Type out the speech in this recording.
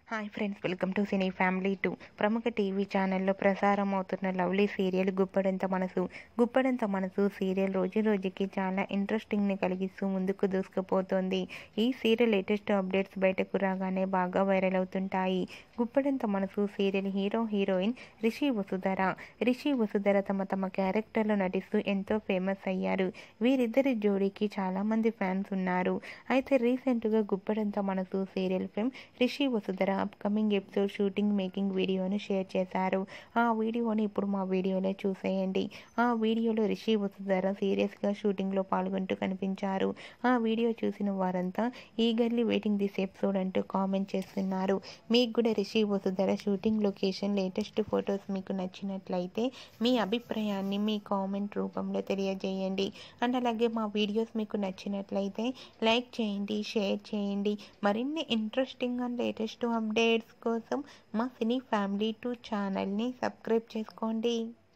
hi friends welcome to cine family two ప్రముఖ TV ఛానల్లో ప్రసారం అవుతున్న లవ్లీ సీరియల్ గుప్పడంత మనసు గుప్పడంత మనసు సీరియల్ రోజు రోజుకి చాలా ఇంట్రెస్టింగ్ని కలిగిస్తూ ముందుకు దూసుకుపోతోంది ఈ సీరియల్ లేటెస్ట్ అప్డేట్స్ బయటకు రాగానే బాగా వైరల్ అవుతుంటాయి Guppedantha Manasu serial hero heroine Rishi Vasudhara Rishi Vasudhara తమ తమ క్యారెక్టర్లో నటిస్తూ ఎంతో ఫేమస్ అయ్యారు వీరిద్దరి జోడీకి చాలామంది ఫ్యాన్స్ ఉన్నారు అయితే రీసెంట్గా Guppedantha Manasu serial film Rishi Vasudhara upcoming episode shooting making వీడియోను షేర్ చేశారు ఆ వీడియోని ఇప్పుడు మా వీడియోలో చూసేయండి ఆ వీడియోలో రిషి వసుధర సీరియస్గా షూటింగ్లో పాల్గొంటూ కనిపించారు ఆ వీడియో చూసిన వారంతా ఈగర్లీ వెయిటింగ్ దిస్ ఎపిసోడ్ అంటూ కామెంట్ చేస్తున్నారు మీకు కూడా Rishi Vasudhara shooting location latest photos మీకు నచ్చినట్లయితే మీ అభిప్రాయాన్ని మీ కామెంట్ రూపంలో తెలియజేయండి అండ్ అలాగే మా వీడియోస్ మీకు నచ్చినట్లయితే లైక్ చేయండి షేర్ చేయండి మరిన్ని ఇంట్రెస్టింగ్ అండ్ లేటెస్ట్ అప్డేట్స్ కోసం మా సినీ ఫ్యామిలీ టూ ఛానల్ని సబ్స్క్రైబ్ చేసుకోండి